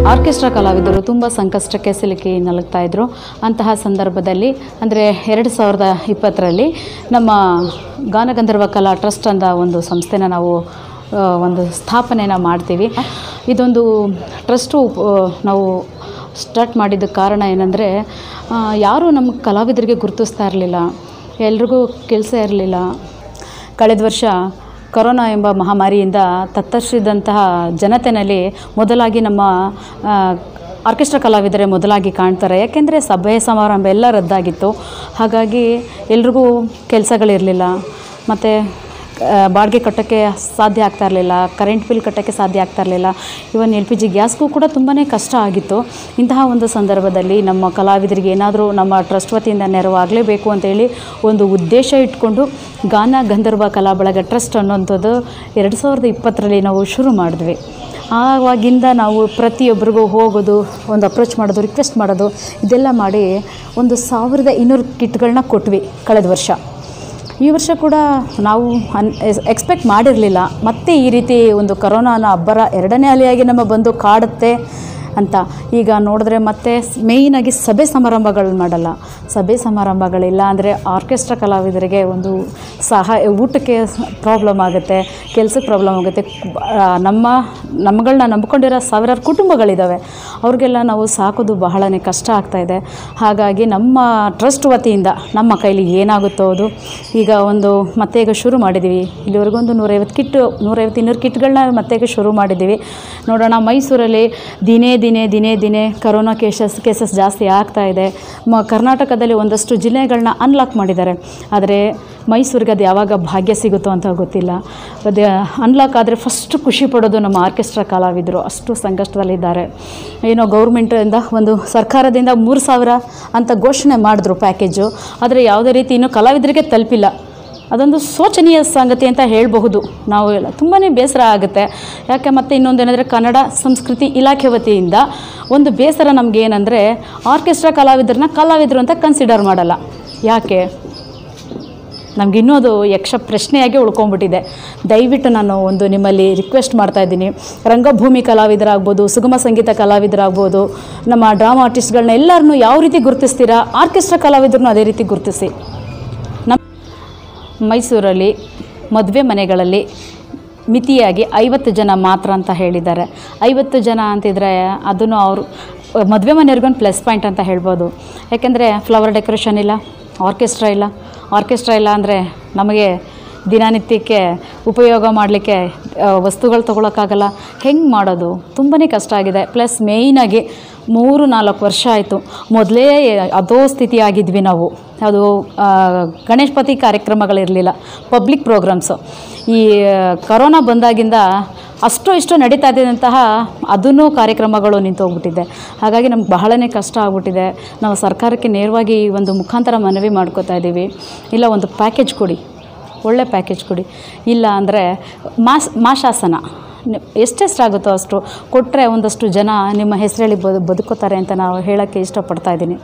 orchestra ಕಲಾವಿದರು ತುಂಬ ಸಂಕಷ್ಟಕ್ಕೆ ಸಿಲುಕಿ ನಲುಗ್ತಾ ಇದ್ದರು ಅಂತಹ ಸಂದರ್ಭದಲ್ಲಿ ಅಂದರೆ ಎರಡು ಸಾವಿರದ ಇಪ್ಪತ್ತರಲ್ಲಿ ನಮ್ಮ ಗಾನಗಂಧರ್ವ ಕಲಾ ಟ್ರಸ್ಟ್ ಅಂತ ಒಂದು ಸಂಸ್ಥೆನ ನಾವು ಆ, ಒಂದು ಸ್ಥಾಪನೆನ ಮಾಡ್ತೀವಿ ಇದೊಂದು ಟ್ರಸ್ಟು ಆ, ನಾವು ಸ್ಟಾರ್ಟ್ ಮಾಡಿದ್ದ ಕಾರಣ ಏನಂದರೆ ಯಾರೂ ನಮ್ಮ ಕಲಾವಿದರಿಗೆ ಗುರುತಿಸ್ತಾ ಇರಲಿಲ್ಲ ಎಲ್ರಿಗೂ ಕೆಲಸ ಇರಲಿಲ್ಲ ಕಳೆದ ವರ್ಷ ಕೊರೋನಾ ಎಂಬ ಮಹಾಮಾರಿಯಿಂದ ತತ್ತರಿಸಿದಂತಹ ಜನತೆಯಲ್ಲಿ ಮೊದಲಾಗಿ ನಮ್ಮ ಆ, ಆರ್ಕೆಸ್ಟ್ರಾ ಕಲಾವಿದರೇ ಮೊದಲಾಗಿ ಕಾಣ್ತಾರೆ ಯಾಕೆಂದರೆ ಸಭೆ ಸಮಾರಂಭ ಎಲ್ಲ ರದ್ದಾಗಿತ್ತು ಹಾಗಾಗಿ ಎಲ್ರಿಗೂ ಕೆಲಸಗಳಿರಲಿಲ್ಲ ಮತ್ತು ಬಾಡಿಗೆ ಕಟ್ಟೋಕ್ಕೆ ಸಾಧ್ಯ ಆಗ್ತಾ ಇರಲಿಲ್ಲ ಕರೆಂಟ್ ಬಿಲ್ ಕಟ್ಟೋಕ್ಕೆ ಸಾಧ್ಯ ಆಗ್ತಾ ಇರಲಿಲ್ಲ ಇವನ್ ಎಲ್ ಪಿ ಜಿ ಗ್ಯಾಸ್ಗೂ ಕೂಡ ತುಂಬಾ ಕಷ್ಟ ಆಗಿತ್ತು ಇಂತಹ ಒಂದು ಸಂದರ್ಭದಲ್ಲಿ ನಮ್ಮ ಕಲಾವಿದರಿಗೆ ಏನಾದರೂ ನಮ್ಮ ಟ್ರಸ್ಟ್ ವತಿಯಿಂದ ನೆರವಾಗಲೇಬೇಕು ಅಂತೇಳಿ ಒಂದು ಉದ್ದೇಶ ಇಟ್ಕೊಂಡು ಗಾನ ಗಂಧರ್ವ ಕಲಾ ಬಳಗ ಟ್ರಸ್ಟ್ ಅನ್ನೋಂಥದ್ದು ಎರಡು ಸಾವಿರದ ಇಪ್ಪತ್ತರಲ್ಲಿ ನಾವು ಶುರು ಮಾಡಿದ್ವಿ ಆವಾಗಿಂದ ನಾವು ಪ್ರತಿಯೊಬ್ಬರಿಗೂ ಹೋಗೋದು ಒಂದು ಅಪ್ರೋಚ್ ಮಾಡೋದು ರಿಕ್ವೆಸ್ಟ್ ಮಾಡೋದು ಇದೆಲ್ಲ ಮಾಡಿ ಒಂದು ಸಾವಿರದ ಇನ್ನೂರು ಕಿಟ್ಗಳನ್ನ ಕೊಟ್ವಿ ಕಳೆದ ವರ್ಷ ಈ ವರ್ಷ ಕೂಡ ನಾವು ಅನ್ ಎಕ್ಸ್ಪೆಕ್ಟ್ ಮಾಡಿರಲಿಲ್ಲ ಮತ್ತೆ ಈ ರೀತಿ ಒಂದು ಕರೋನಾನ ಅಬ್ಬರ ಎರಡನೇ ಅಲೆಯಾಗಿ ನಮ್ಮ ಬಂದು ಕಾಡುತ್ತೆ ಅಂತ ಈಗ ನೋಡಿದ್ರೆ ಮತ್ತೆ ಮೇಯ್ನಾಗಿ ಸಭೆ ಸಮಾರಂಭಗಳು ಮಾಡಲ್ಲ ಸಭೆ ಸಮಾರಂಭಗಳಿಲ್ಲ ಅಂದರೆ ಆರ್ಕೆಸ್ಟ್ರಾ ಕಲಾವಿದರಿಗೆ ಒಂದು ಸಹಾಯ ಊಟಕ್ಕೆ ಪ್ರಾಬ್ಲಮ್ ಆಗುತ್ತೆ ಕೆಲಸಕ್ಕೆ ಪ್ರಾಬ್ಲಮ್ ಆಗುತ್ತೆ ಆ, ನಮ್ಮ ನಮ್ಮಗಳನ್ನ ನಂಬ್ಕೊಂಡಿರೋ ಸಾವಿರಾರು ಕುಟುಂಬಗಳಿದ್ದಾವೆ ಅವ್ರಿಗೆಲ್ಲ ನಾವು ಸಾಕೋದು ಬಹಳನೇ ಕಷ್ಟ ಆಗ್ತಾಯಿದೆ ಹಾಗಾಗಿ ನಮ್ಮ ಟ್ರಸ್ಟ್ ವತಿಯಿಂದ ನಮ್ಮ ಕೈಲಿ ಏನಾಗುತ್ತೋ ಅದು ಈಗ ಒಂದು ಮತ್ತೆ ಈಗ ಶುರು ಮಾಡಿದ್ದೀವಿ ಇಲ್ಲಿವರೆಗೂ ಒಂದು ನೂರೈವತ್ತು ಕಿಟ್ಟು ನೂರೈವತ್ತು ಇನ್ನೂರು ಕಿಟ್ಗಳನ್ನ ಮತ್ತೆ ಈಗ ಶುರು ಮಾಡಿದ್ದೀವಿ ನೋಡೋಣ ಮೈಸೂರಲ್ಲಿ ದಿನೇ ದಿನೇ ದಿನೇ ದಿನೇ ಕರೋನಾ ಕೇಸಸ್ ಕೇಸಸ್ ಜಾಸ್ತಿ ಆಗ್ತಾ ಇದೆ ಮ ಕರ್ನಾಟಕದಲ್ಲಿ ಒಂದಷ್ಟು ಜಿಲ್ಲೆಗಳನ್ನ ಅನ್ಲಾಕ್ ಮಾಡಿದ್ದಾರೆ ಆದರೆ ಮೈಸೂರಿಗೆ ಅದು ಯಾವಾಗ ಭಾಗ್ಯ ಸಿಗುತ್ತೋ ಅಂತ ಗೊತ್ತಿಲ್ಲ ಅದೇ ಅನ್ಲಾಕ್ ಆದರೆ ಫಸ್ಟ್ ಖುಷಿ ಪಡೋದು ನಮ್ಮ ಆರ್ಕೆಸ್ಟ್ರಾ ಕಲಾವಿದರು ಅಷ್ಟು ಸಂಕಷ್ಟದಲ್ಲಿದ್ದಾರೆ ಏನೋ ಗೌರ್ಮೆಂಟಿಂದ ಒಂದು ಸರ್ಕಾರದಿಂದ ಮೂರು ಸಾವಿರ ಅಂತ ಘೋಷಣೆ ಮಾಡಿದ್ರು ಪ್ಯಾಕೇಜು ಆದರೆ ಯಾವುದೇ ರೀತಿ ಇನ್ನೂ ಕಲಾವಿದರಿಗೆ ತಲುಪಿಲ್ಲ ಅದೊಂದು ಶೋಚನೀಯ ಸಂಗತಿ ಅಂತ ಹೇಳಬಹುದು ನಾವು ಎಲ್ಲ ತುಂಬಾ ಬೇಸರ ಆಗುತ್ತೆ ಯಾಕೆ ಮತ್ತು ಇನ್ನೊಂದೇನೆಂದರೆ ಕನ್ನಡ ಸಂಸ್ಕೃತಿ ಇಲಾಖೆ ವತಿಯಿಂದ ಒಂದು ಬೇಸರ ನಮ್ಗೆ ಏನಂದರೆ ಆರ್ಕೆಸ್ಟ್ರಾ ಕಲಾವಿದರನ್ನ ಕಲಾವಿದರು ಅಂತ ಕನ್ಸಿಡರ್ ಮಾಡಲ್ಲ ಯಾಕೆ ನಮ್ಗೆ ಇನ್ನೂ ಅದು ಯಕ್ಷ ಪ್ರಶ್ನೆಯಾಗಿ ಉಳ್ಕೊಂಡ್ಬಿಟ್ಟಿದೆ ದಯವಿಟ್ಟು ನಾನು ಒಂದು ನಿಮ್ಮಲ್ಲಿ ರಿಕ್ವೆಸ್ಟ್ ಮಾಡ್ತಾ ಇದ್ದೀನಿ ರಂಗಭೂಮಿ ಕಲಾವಿದರಾಗ್ಬೋದು ಸುಗಮ ಸಂಗೀತ ಕಲಾವಿದರಾಗ್ಬೋದು ನಮ್ಮ ಡ್ರಾಮಾ ಆರ್ಟಿಸ್ಟ್ಗಳನ್ನ ಎಲ್ಲರನ್ನೂ ಯಾವ ರೀತಿ ಗುರುತಿಸ್ತೀರಾ ಆರ್ಕೆಸ್ಟ್ರಾ ಕಲಾವಿದರನ್ನು ಅದೇ ರೀತಿ ಗುರುತಿಸಿ ನಮ್ಮ ಮೈಸೂರಲ್ಲಿ ಮದುವೆ ಮನೆಗಳಲ್ಲಿ ಮಿತಿಯಾಗಿ ಐವತ್ತು ಜನ ಮಾತ್ರ ಅಂತ ಹೇಳಿದ್ದಾರೆ ಐವತ್ತು ಜನ ಅಂತಿದ್ರೆ ಅದನ್ನು ಅವರು ಮದುವೆ ಮನೆಯವ್ರಿಗೊಂದು ಪ್ಲಸ್ ಪಾಯಿಂಟ್ ಅಂತ ಹೇಳ್ಬೋದು ಯಾಕೆಂದರೆ ಫ್ಲವರ್ ಡೆಕೋರೇಷನ್ ಇಲ್ಲ ಆರ್ಕೆಸ್ಟ್ರಾ ಇಲ್ಲ ಆರ್ಕೆಸ್ಟ್ರಾ ಇಲ್ಲ ಅಂದರೆ ನಮಗೆ ದಿನನಿತ್ಯಕ್ಕೆ ಉಪಯೋಗ ಮಾಡಲಿಕ್ಕೆ ವಸ್ತುಗಳು ತೊಗೊಳಕ್ಕಾಗಲ್ಲ ಹೆಂಗೆ ಮಾಡೋದು ತುಂಬಾ ಕಷ್ಟ ಆಗಿದೆ ಪ್ಲಸ್ ಮೇಯ್ನಾಗಿ ಮೂರು ನಾಲ್ಕು ವರ್ಷ ಆಯಿತು ಮೊದಲೇ ಅದೋ ಸ್ಥಿತಿ ಆಗಿದ್ವಿ ನಾವು ಅದು ಆ, ಗಣೇಶಪತಿ ಕಾರ್ಯಕ್ರಮಗಳಿರಲಿಲ್ಲ ಪಬ್ಲಿಕ್ ಪ್ರೋಗ್ರಾಮ್ಸು ಈ ಕರೋನಾ ಬಂದಾಗಿಂದ ಅಷ್ಟು ಇಷ್ಟು ನಡೀತಾ ಇದ್ದಂತಹ ಅದನ್ನೂ ಕಾರ್ಯಕ್ರಮಗಳು ನಿಂತೋಗ್ಬಿಟ್ಟಿದೆ ಹಾಗಾಗಿ ನಮ್ಗೆ ಬಹಳನೇ ಕಷ್ಟ ಆಗ್ಬಿಟ್ಟಿದೆ ನಾವು ಸರ್ಕಾರಕ್ಕೆ ನೇರವಾಗಿ ಈ ಒಂದು ಮುಖಾಂತರ ಮನವಿ ಮಾಡ್ಕೋತಾ ಇದ್ದೀವಿ ಇಲ್ಲ ಒಂದು ಪ್ಯಾಕೇಜ್ ಕೊಡಿ ಒಳ್ಳೆ ಪ್ಯಾಕೇಜ್ ಕೊಡಿ ಇಲ್ಲ ಅಂದರೆ ಮಾಸ್ ಮಾಶಾಸನ ನಿ- ಎಷ್ಟೆಷ್ಟಾಗುತ್ತೋ ಅಷ್ಟು ಕೊಟ್ಟರೆ ಒಂದಷ್ಟು ಜನ ನಿಮ್ಮ ಹೆಸರಲ್ಲಿ ಬದು ಬದುಕೋತಾರೆ ಅಂತ ನಾವು ಹೇಳೋಕ್ಕೆ ಇಷ್ಟಪಡ್ತಾ ಇದ್ದೀನಿ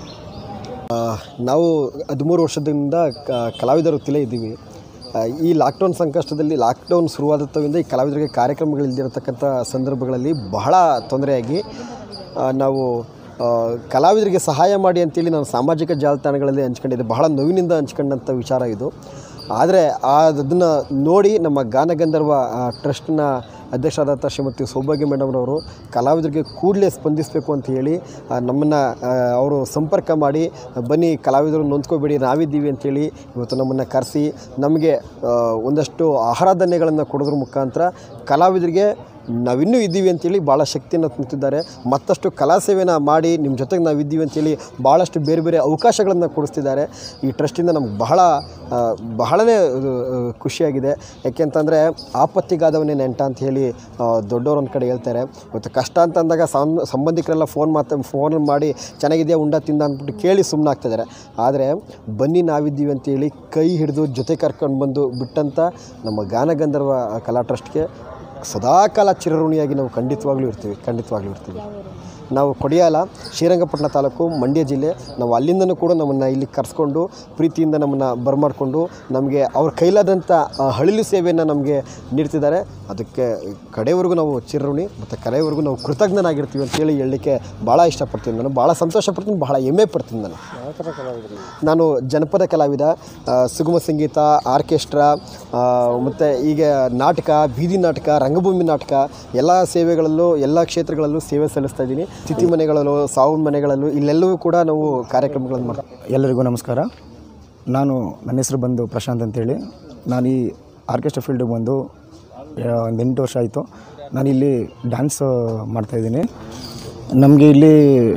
ನಾವು ಹದಿಮೂರು ವರ್ಷದಿಂದ ಕ- ಕಲಾವಿದರ ವೃತ್ತಿಲೇ ಇದ್ದೀವಿ ಆ, ಈ ಲಾಕ್ಡೌನ್ ಸಂಕಷ್ಟದಲ್ಲಿ ಲಾಕ್ಡೌನ್ ಶುರುವಾದತ್ತವಿಂದ ಈ ಕಲಾವಿದರಿಗೆ ಕಾರ್ಯಕ್ರಮಗಳಿಲ್ದಿರತಕ್ಕಂಥ ಸಂದರ್ಭಗಳಲ್ಲಿ ಬಹಳ ತೊಂದರೆಯಾಗಿ ಆ, ನಾವು ಆ, ಕಲಾವಿದರಿಗೆ ಸಹಾಯ ಮಾಡಿ ಅಂತೇಳಿ ನಾನು ಸಾಮಾಜಿಕ ಜಾಲತಾಣಗಳಲ್ಲಿ ಹಂಚ್ಕೊಂಡಿದ್ದೆ ಬಹಳ ನೋವಿನಿಂದ ಹಂಚ್ಕೊಂಡಂಥ ವಿಚಾರ ಇದು ಆದರೆ ಅದನ್ನು ನೋಡಿ ನಮ್ಮ ಗಾನಗಂಧರ್ವ ಆ, ಟ್ರಸ್ಟ್ನ ಅಧ್ಯಕ್ಷರಾದಂಥ ಶ್ರೀಮತಿ ಸೌಭಾಗ್ಯ ಮೇಡಮ್ರವರು ಕಲಾವಿದರಿಗೆ ಕೂಡಲೇ ಸ್ಪಂದಿಸಬೇಕು ಅಂತ ಹೇಳಿ ನಮ್ಮನ್ನು ಅವರು ಸಂಪರ್ಕ ಮಾಡಿ ಬನ್ನಿ ಕಲಾವಿದರು ನೊಂದ್ಕೋಬೇಡಿ ನಾವಿದ್ದೀವಿ ಅಂತೇಳಿ ಇವತ್ತು ನಮ್ಮನ್ನು ಕರೆಸಿ ನಮಗೆ ಆ, ಒಂದಷ್ಟು ಆಹಾರ ಧಾನ್ಯಗಳನ್ನು ಕೊಡೋದ್ರ ಮುಖಾಂತರ ಕಲಾವಿದರಿಗೆ ನಾವಿನ್ನೂ ಇದ್ದೀವಿ ಅಂತೇಳಿ ಭಾಳ ಶಕ್ತಿಯನ್ನು ತುಂಬ್ತಿದ್ದಾರೆ ಮತ್ತಷ್ಟು ಕಲಾ ಸೇವೆನ ಮಾಡಿ ನಿಮ್ಮ ಜೊತೆಗೆ ನಾವು ಇದ್ದೀವಿ ಅಂತೇಳಿ ಭಾಳಷ್ಟು ಬೇರೆ ಬೇರೆ ಅವಕಾಶಗಳನ್ನು ಕೊಡಿಸ್ತಿದ್ದಾರೆ ಈ ಟ್ರಸ್ಟಿಂದ ನಮ್ಗೆ ಬಹಳ ಆ, ಬಹಳನೇ ಇದು, ಆ, ಖುಷಿಯಾಗಿದೆ ಯಾಕೆಂತಂದರೆ ಆಪತ್ತಿಗಾದವನೇ ನೆಂಟ ಅಂತ ಹೇಳಿ ದೊಡ್ಡವ್ರು ಒಂದು ಕಡೆ ಹೇಳ್ತಾರೆ ಇವತ್ತು ಕಷ್ಟ ಅಂತ ಅಂದಾಗ ಸಂ ಸಂಬಂಧಿಕರೆಲ್ಲ ಫೋನ್ ಮಾತು ಫೋನ್ ಮಾಡಿ ಚೆನ್ನಾಗಿದೆಯಾ ಉಂಡ ತಿಂದ ಅಂದ್ಬಿಟ್ಟು ಕೇಳಿ ಸುಮ್ಮನೆ ಆಗ್ತಿದ್ದಾರೆ ಆದರೆ ಬನ್ನಿ ನಾವಿದ್ದೀವಿ ಅಂತೇಳಿ ಕೈ ಹಿಡಿದು ಜೊತೆ ಕರ್ಕೊಂಡು ಬಂದು ಬಿಟ್ಟಂಥ ನಮ್ಮ ಗಾನಗಂಧರ್ವ ಕಲಾ ಟ್ರಸ್ಟ್ಗೆ ಸದಾಕಾಲ ಚಿರಋಣಿಯಾಗಿ ನಾವು ಖಂಡಿತವಾಗ್ಲೂ ಇರ್ತೀವಿ ಖಂಡಿತವಾಗ್ಲೂ ಇರ್ತೀವಿ ನಾವು ಕೊಡಿಯಾಲ ಶ್ರೀರಂಗಪಟ್ಟಣ ತಾಲೂಕು ಮಂಡ್ಯ ಜಿಲ್ಲೆ ನಾವು ಅಲ್ಲಿಂದನೂ ಕೂಡ ನಮ್ಮನ್ನು ಇಲ್ಲಿ ಕರೆಸ್ಕೊಂಡು ಪ್ರೀತಿಯಿಂದ ನಮ್ಮನ್ನು ಬರಮಾಡಿಕೊಂಡು ನಮಗೆ ಅವ್ರ ಕೈಲಾದಂಥ ಆ, ಹಳಿಲು ಸೇವೆಯನ್ನು ನಮಗೆ ನೀಡ್ತಿದ್ದಾರೆ ಅದಕ್ಕೆ ಕಡೆವರೆಗೂ ನಾವು ಚಿರಋಣಿ ಮತ್ತು ಕಡೆಯವರೆಗೂ ನಾವು ಕೃತಜ್ಞನಾಗಿರ್ತೀವಿ ಅಂತೇಳಿ ಹೇಳಲಿಕ್ಕೆ ಭಾಳ ಇಷ್ಟಪಡ್ತೀನಿ ನಾನು ಭಾಳ ಸಂತೋಷ ಪಡ್ತೀನಿ ಭಾಳ ಹೆಮ್ಮೆ ಪಡ್ತೀನಿ ನಾನು ನಾನು ಜನಪದ ಕಲಾವಿದ ಆ, ಸುಗಮ ಸಂಗೀತ ಆರ್ಕೆಸ್ಟ್ರಾ ಮತ್ತು ಈಗ ನಾಟಕ ಬೀದಿ ನಾಟಕ ರಂಗಭೂಮಿ ನಾಟಕ ಎಲ್ಲ ಸೇವೆಗಳಲ್ಲೂ ಎಲ್ಲ ಕ್ಷೇತ್ರಗಳಲ್ಲೂ ಸೇವೆ ಸಲ್ಲಿಸ್ತಾ ಇದ್ದೀನಿ ತಿಥಿ ಮನೆಗಳಲ್ಲೂ ಸಾವು ಮನೆಗಳಲ್ಲೂ ಇಲ್ಲೆಲ್ಲವೂ ಕೂಡ ನಾವು ಕಾರ್ಯಕ್ರಮಗಳನ್ನು ಮಾಡ್ತೀವಿ ಎಲ್ಲರಿಗೂ ನಮಸ್ಕಾರ ನಾನು ನನ್ನ ಹೆಸರು ಬಂದು ಪ್ರಶಾಂತ್ ಅಂತೇಳಿ ನಾನು ಈ ಆರ್ಕೆಸ್ಟ್ರಾ ಫೀಲ್ಡಿಗೆ ಬಂದು ಆ, ಒಂದು ಎಂಟು ವರ್ಷ ಆಯಿತು ನಾನಿಲ್ಲಿ ಡ್ಯಾನ್ಸ್ ಮಾಡ್ತಾಯಿದ್ದೀನಿ ನಮಗೆ ಇಲ್ಲಿ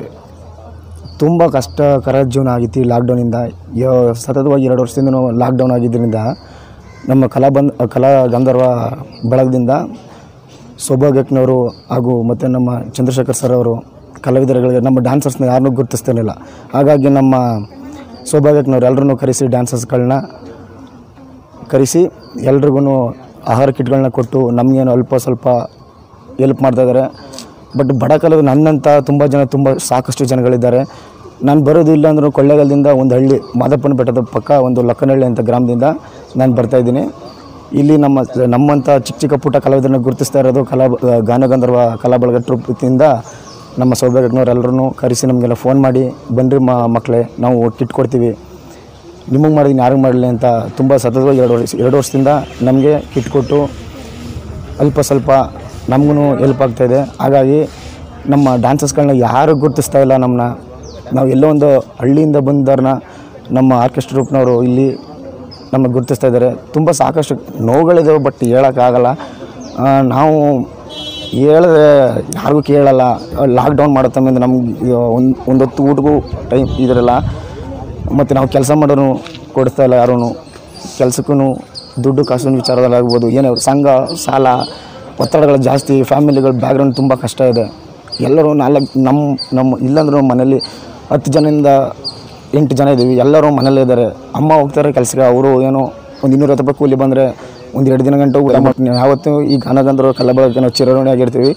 ತುಂಬ ಕಷ್ಟಕರ ಜೀವನ ಆಗಿತ್ತು ಈ ಲಾಕ್ಡೌನಿಂದ ಯ- ಸತತವಾಗಿ ಎರಡು ವರ್ಷದಿಂದ ಲಾಕ್ಡೌನ್ ಆಗಿದ್ದರಿಂದ ನಮ್ಮ ಕಲಾ ಬಂದ್ ಕಲಾ ಗಂಧರ್ವ ಬಳಗದಿಂದ ಸೌಭಾಗ್ಯಜ್ಞವರು ಹಾಗೂ ಮತ್ತು ನಮ್ಮ ಚಂದ್ರಶೇಖರ್ ಸರ್ ಅವರು ಕಲಾವಿದರುಗಳಿಗೆ ನಮ್ಮ ಡ್ಯಾನ್ಸರ್ಸ್ನ ಯಾರನ್ನೂ ಗುರುತಿಸ್ತಿರಲಿಲ್ಲ ಹಾಗಾಗಿ ನಮ್ಮ ಸೌಭಾಗ್ಯಜ್ಞವ್ರು ಎಲ್ಲರನ್ನೂ ಕರೆಸಿ ಡ್ಯಾನ್ಸರ್ಸ್ಗಳನ್ನ ಕರೆಸಿ ಎಲ್ರಿಗೂ ಆಹಾರ ಕಿಟ್ಗಳನ್ನ ಕೊಟ್ಟು ನಮಗೇನು ಅಲ್ಪ ಸ್ವಲ್ಪ ಎಲ್ಪ್ ಮಾಡ್ತಾಯಿದ್ದಾರೆ ಬಟ್ ಬಡ ಕಲಾವಿದರು ನನ್ನಂಥ ತುಂಬ ಜನ ತುಂಬ ಸಾಕಷ್ಟು ಜನಗಳಿದ್ದಾರೆ ನಾನು ಬರೋದು ಇಲ್ಲ ಅಂದ್ರೂ ಕೊಳ್ಳೇಗಾಲದಿಂದ ಒಂದು ಹಳ್ಳಿ ಮಾದಪ್ಪನ ಬೆಟ್ಟದ ಪಕ್ಕ ಒಂದು ಲಕ್ಕನಹಳ್ಳಿ ಅಂತ ಗ್ರಾಮದಿಂದ ನಾನು ಬರ್ತಾಯಿದ್ದೀನಿ ಇಲ್ಲಿ ನಮ್ಮ ನಮ್ಮಂಥ ಚಿಕ್ಕ ಚಿಕ್ಕ ಪುಟ್ಟ ಕಲಾವಿದರನ್ನ ಗುರುತಿಸ್ತಾ ಇರೋದು ಕಲಾ ಗಾನಗಂಧರ್ವ ಕಲಾ ಬಳಗ ಟ್ರೂಪಿಂದ ನಮ್ಮ ಸೌಭಾಗ್ಯಜ್ಞವರೆಲ್ಲರೂ ಕರೆಸಿ ನಮಗೆಲ್ಲ ಫೋನ್ ಮಾಡಿ ಬನ್ನಿರಿ ಮ ಮಕ್ಕಳೇ ನಾವು ಕಿಟ್ ಕೊಡ್ತೀವಿ ನಿಮಗೆ ಮಾಡಿದ್ದೀನಿ ಯಾರಿಗೆ ಮಾಡಲಿ ಅಂತ ತುಂಬ ಸತತವಾಗಿ ಎರಡು ವರ್ಷ ಎರಡು ವರ್ಷದಿಂದ ನಮಗೆ ಕಿಟ್ ಕೊಟ್ಟು ಅಲ್ಪ ಸ್ವಲ್ಪ ನಮಗೂ ಹೆಲ್ಪ್ ಆಗ್ತಾಯಿದೆ ಹಾಗಾಗಿ ನಮ್ಮ ಡ್ಯಾನ್ಸಸ್ಗಳನ್ನ ಯಾರು ಗುರುತಿಸ್ತಾ ಇಲ್ಲ ನಮ್ಮನ್ನ ನಾವು ಎಲ್ಲೋ ಒಂದು ಹಳ್ಳಿಯಿಂದ ಬಂದವ್ರನ್ನ ನಮ್ಮ ಆರ್ಕೆಸ್ಟ್ರಾ ಗ್ರೂಪ್ನವರು ಇಲ್ಲಿ ನಮಗೆ ಗುರುತಿಸ್ತಾ ಇದ್ದಾರೆ ತುಂಬ ಸಾಕಷ್ಟು ನೋವುಗಳಿದ್ದಾವೆ ಬಟ್ ಹೇಳೋಕ್ಕಾಗಲ್ಲ ಆ, ನಾವು ಹೇಳಿದ್ರೆ ಯಾರಿಗೂ ಕೇಳಲ್ಲ ಲಾಕ್ಡೌನ್ ಮಾಡೋ ತಮ್ಮಿಂದ ನಮ್ಗೆ ಒಂದು ಒಂದೊತ್ತು ಊಟಕ್ಕೂ ಟೈಮ್ ಇದಿರಲ್ಲ ಮತ್ತು ನಾವು ಕೆಲಸ ಮಾಡೋರು ಕೊಡಿಸ್ತಾ ಇಲ್ಲ ಯಾರೂ ಕೆಲಸಕ್ಕೂ ದುಡ್ಡು ಕಾಸಿನ ವಿಚಾರದಲ್ಲಾಗ್ಬೋದು ಏನೇ ಸಂಘ ಸಾಲ ಒತ್ತಡಗಳು ಜಾಸ್ತಿ ಫ್ಯಾಮಿಲಿಗಳ ಬ್ಯಾಕ್ಗ್ರೌಂಡ್ ತುಂಬ ಕಷ್ಟ ಇದೆ ಎಲ್ಲರೂ ನಾಲ್ಕು ನಮ್ಮ ನಮ್ಮ ಇಲ್ಲಾಂದ್ರೂ ಮನೇಲಿ ಹತ್ತು ಜನದಿಂದ ಎಂಟು ಜನ ಇದ್ದೀವಿ ಎಲ್ಲರೂ ಮನೇಲೇ ಇದ್ದಾರೆ ಅಮ್ಮ ಹೋಗ್ತಾರೆ ಕೆಲಸಕ್ಕೆ ಅವರು ಏನೋ ಒಂದು ಇನ್ನೂರೈವತ್ತು ರೂಪಾಯಿ ಕೂಲಿ ಬಂದರೆ ಒಂದು ಎರಡು ದಿನ ಗಂಟೆ ಊಟ ಮಾಡ್ತೀನಿ ಯಾವತ್ತೂ ಈ ಗಾನಗಂಧರ್ವ ಕಲೆ ಬಳಗಕ್ಕೆ ನಾವು ಚಿರಋಣಿ ಆಗಿರ್ತೀವಿ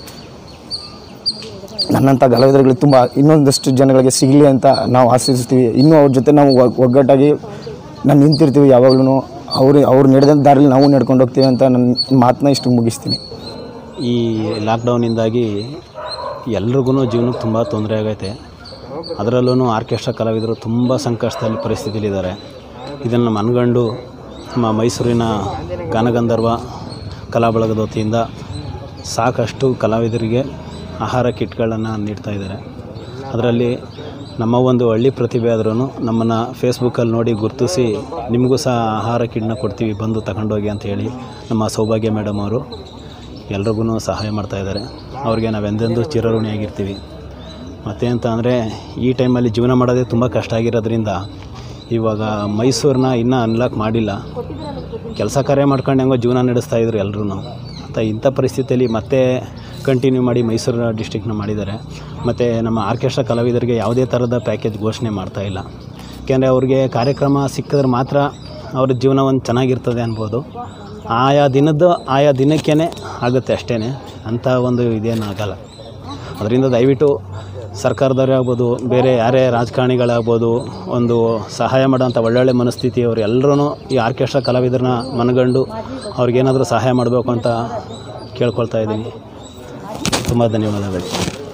ನನ್ನಂಥ ಕಲಾವಿದರುಗಳಿಗೆ ತುಂಬ ಇನ್ನೊಂದಷ್ಟು ಜನಗಳಿಗೆ ಸಿಗಲಿ ಅಂತ ನಾವು ಆಶಿಸ್ತೀವಿ ಇನ್ನೂ ಅವ್ರ ಜೊತೆ ನಾವು ಒಗ್- ಒಗ್ಗಟ್ಟಾಗಿ ನಾನು ನಿಂತಿರ್ತೀವಿ ಯಾವಾಗಲೂ ಅವ್ರು ಅವ್ರು ನಡೆದಂಥ ದಾರಿಲಿ ನಾವು ನಡ್ಕೊಂಡು ಹೋಗ್ತೀವಿ ಅಂತ ನನ್ನ ಮಾತನ್ನ ಇಷ್ಟು ಮುಗಿಸ್ತೀನಿ ಈ ಲಾಕ್ಡೌನಿಂದಾಗಿ ಎಲ್ರಿಗೂ ಜೀವನಕ್ಕೆ ತುಂಬ ತೊಂದರೆ ಆಗೈತೆ ಅದರಲ್ಲೂ ಆರ್ಕೆಸ್ಟ್ರಾ ಕಲಾವಿದರು ತುಂಬ ಸಂಕಷ್ಟದಲ್ಲಿ ಪರಿಸ್ಥಿತಿಲಿದ್ದಾರೆ ಇದನ್ನು ಮನಗಂಡು ನಮ್ಮ ಮೈಸೂರಿನ ಗಾನಗಂಧರ್ವ ಕಲಾ ಬಳಗದ ವತಿಯಿಂದ ಸಾಕಷ್ಟು ಕಲಾವಿದರಿಗೆ ಆಹಾರ ಕಿಟ್ಗಳನ್ನು ನೀಡ್ತಾ ಇದ್ದಾರೆ ಅದರಲ್ಲಿ ನಮ್ಮ ಒಂದು ಹಳ್ಳಿ ಪ್ರತಿಭೆ ಆದ್ರೂ ನಮ್ಮನ್ನು ಫೇಸ್ಬುಕ್ಕಲ್ಲಿ ನೋಡಿ ಗುರುತಿಸಿ ನಿಮಗೂ ಸಹ ಆಹಾರ ಕಿಟ್ನ ಕೊಡ್ತೀವಿ ಬಂದು ತಗೊಂಡೋಗಿ ಅಂತ ಹೇಳಿ ನಮ್ಮ ಸೌಭಾಗ್ಯ ಮೇಡಮ್ ಅವರು ಎಲ್ರಿಗೂ ಸಹಾಯ ಮಾಡ್ತಾ ಇದ್ದಾರೆ ಅವ್ರಿಗೆ ನಾವು ಎಂದೆಂದೂ ಚಿರಋಣಿಯಾಗಿರ್ತೀವಿ ಮತ್ತೆ ಅಂತ ಅಂದರೆ ಈ ಟೈಮಲ್ಲಿ ಜೀವನ ಮಾಡೋದೇ ತುಂಬ ಕಷ್ಟ ಆಗಿರೋದ್ರಿಂದ ಇವಾಗ ಮೈಸೂರನ್ನ ಇನ್ನೂ ಅನ್ಲಾಕ್ ಮಾಡಿಲ್ಲ ಕೆಲಸ ಕಾರ್ಯ ಮಾಡ್ಕೊಂಡು ಹೆಂಗೋ ಜೀವನ ನಡೆಸ್ತಾ ಇದ್ರು ಎಲ್ಲರೂ ಅಂತ ಇಂಥ ಪರಿಸ್ಥಿತಿಯಲ್ಲಿ ಮತ್ತೆ ಕಂಟಿನ್ಯೂ ಮಾಡಿ ಮೈಸೂರು ಡಿಸ್ಟಿಕ್ನ ಮಾಡಿದ್ದಾರೆ ಮತ್ತು ನಮ್ಮ ಆರ್ಕೆಸ್ಟ್ರಾ ಕಲಾವಿದರಿಗೆ ಯಾವುದೇ ಥರದ ಪ್ಯಾಕೇಜ್ ಘೋಷಣೆ ಮಾಡ್ತಾ ಇಲ್ಲ ಯಾಕೆಂದರೆ ಅವ್ರಿಗೆ ಕಾರ್ಯಕ್ರಮ ಸಿಕ್ಕಿದ್ರೆ ಮಾತ್ರ ಅವ್ರ ಜೀವನ ಒಂದು ಚೆನ್ನಾಗಿರ್ತದೆ ಅನ್ಬೋದು ಆಯಾ ದಿನದ್ದು ಆಯಾ ದಿನಕ್ಕೇ ಆಗುತ್ತೆ ಅಷ್ಟೇ ಅಂಥ ಒಂದು ಇದೇನು ಆಗಲ್ಲ ಅದರಿಂದ ದಯವಿಟ್ಟು ಸರ್ಕಾರದವರೇ ಆಗ್ಬೋದು ಬೇರೆ ಯಾರೇ ರಾಜಕಾರಣಿಗಳಾಗ್ಬೋದು ಒಂದು ಸಹಾಯ ಮಾಡೋಂಥ ಒಳ್ಳೊಳ್ಳೆ ಮನಸ್ಥಿತಿಯವರು ಎಲ್ಲರೂ ಈ ಆರ್ಕೆಸ್ಟ್ರಾ ಕಲಾವಿದರನ್ನ ಮನಗಂಡು ಅವ್ರಿಗೇನಾದರೂ ಸಹಾಯ ಮಾಡಬೇಕು ಅಂತ ಕೇಳ್ಕೊಳ್ತಾ ಇದ್ದೀನಿ ತುಂಬ ಧನ್ಯವಾದಗಳು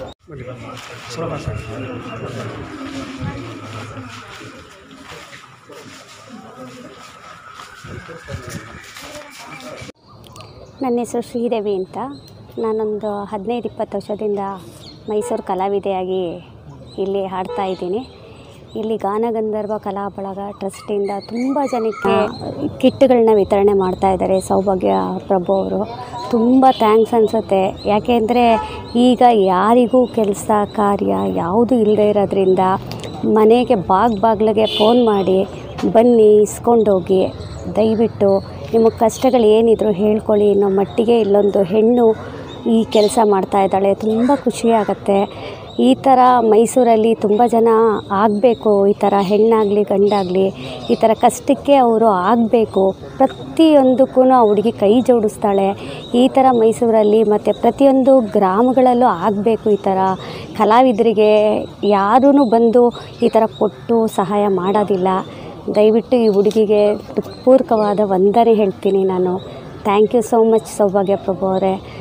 ನನ್ನ ಹೆಸರು ಶ್ರೀದೇವಿ ಅಂತ ನಾನೊಂದು ಹದಿನೈದು ಇಪ್ಪತ್ತು ವರ್ಷದಿಂದ ಮೈಸೂರು ಕಲಾವಿದೆಯಾಗಿ ಇಲ್ಲಿ ಹಾಡ್ತಾ ಇದ್ದೀನಿ ಇಲ್ಲಿ ಗಾನಗಂಧರ್ವ ಕಲಾ ಬಳಗ ಟ್ರಸ್ಟಿಂದ ತುಂಬ ಜನಕ್ಕೆ ಕಿಟ್ಗಳನ್ನ ವಿತರಣೆ ಮಾಡ್ತಾ ಇದ್ದಾರೆ ಸೌಭಾಗ್ಯ ಪ್ರಭು ಅವರು ತುಂಬ ಥ್ಯಾಂಕ್ಸ್ ಅನಿಸುತ್ತೆ ಯಾಕೆಂದರೆ ಈಗ ಯಾರಿಗೂ ಕೆಲಸ ಕಾರ್ಯ ಯಾವುದೂ ಇಲ್ಲದೆ ಇರೋದ್ರಿಂದ ಮನೆಗೆ ಬಾಗ್ ಬಾಗ್ಲಿಗೆ ಫೋನ್ ಮಾಡಿ ಬನ್ನಿ ಇಸ್ಕೊಂಡೋಗಿ ದಯವಿಟ್ಟು ನಿಮ್ಮ ಕಷ್ಟಗಳು ಏನಿದ್ರು ಹೇಳ್ಕೊಳ್ಳಿ ನಮ್ಮ ಮಟ್ಟಿಗೆ ಇಲ್ಲೊಂದು ಹೆಣ್ಣು ಈ ಕೆಲಸ ಮಾಡ್ತಾ ಇದ್ದಾಳೆ ತುಂಬ ಖುಷಿಯಾಗತ್ತೆ ಈ ಥರ ಮೈಸೂರಲ್ಲಿ ತುಂಬ ಜನ ಆಗಬೇಕು ಈ ಥರ ಹೆಣ್ಣಾಗಲಿ ಗಂಡಾಗಲಿ ಈ ಥರ ಕಷ್ಟಕ್ಕೆ ಅವರು ಆಗಬೇಕು ಪ್ರತಿಯೊಂದಕ್ಕೂ ಆ ಹುಡುಗಿ ಕೈ ಜೋಡಿಸ್ತಾಳೆ ಈ ಥರ ಮೈಸೂರಲ್ಲಿ ಮತ್ತು ಪ್ರತಿಯೊಂದು ಗ್ರಾಮಗಳಲ್ಲೂ ಆಗಬೇಕು ಈ ಥರ ಕಲಾವಿದರಿಗೆ ಯಾರೂ ಬಂದು ಈ ಥರ ಕೊಟ್ಟು ಸಹಾಯ ಮಾಡೋದಿಲ್ಲ ದಯವಿಟ್ಟು ಈ ಹುಡುಗಿಗೆ ಹೃತ್ಪೂರ್ವಕವಾದ ವಂದನೆ ಹೇಳ್ತೀನಿ ನಾನು ಥ್ಯಾಂಕ್ ಯು ಸೋ ಮಚ್ ಸೌಭಾಗ್ಯ ಪ್ರಭು ಅವರೇ